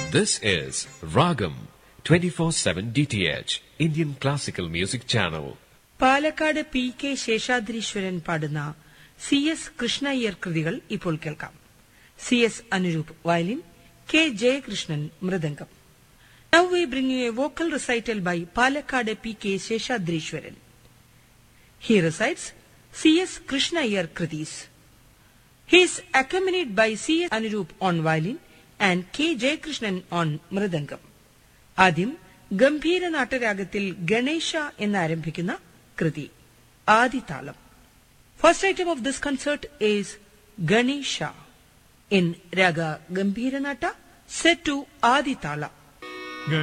This is Ragam 24/7 DTH Indian Classical Music Channel. Palakkad P K Seshadreeswaran പാടുന്ന C S Krishnaiyer കൃതികൾ ഇപ്പോൾ കേൾക്കാം C S Anuroop violin K Jayakrishnan mridangam now we bring you a vocal recital by Palakkad P K Seshadreeswaran he recites C S Krishnaiyer kritis He is accompanied by C. S. Anurup on violin and K. Jayakrishnan on mridangam ആദ്യം ഗംഭീര നാട്ടരാഗത്തിൽ ഗണേശ എന്നാരംഭിക്കുന്ന കൃതി ആദിതാളം first item of this concert is Ganesha in raga Gambheeranatta set to ആദിതാള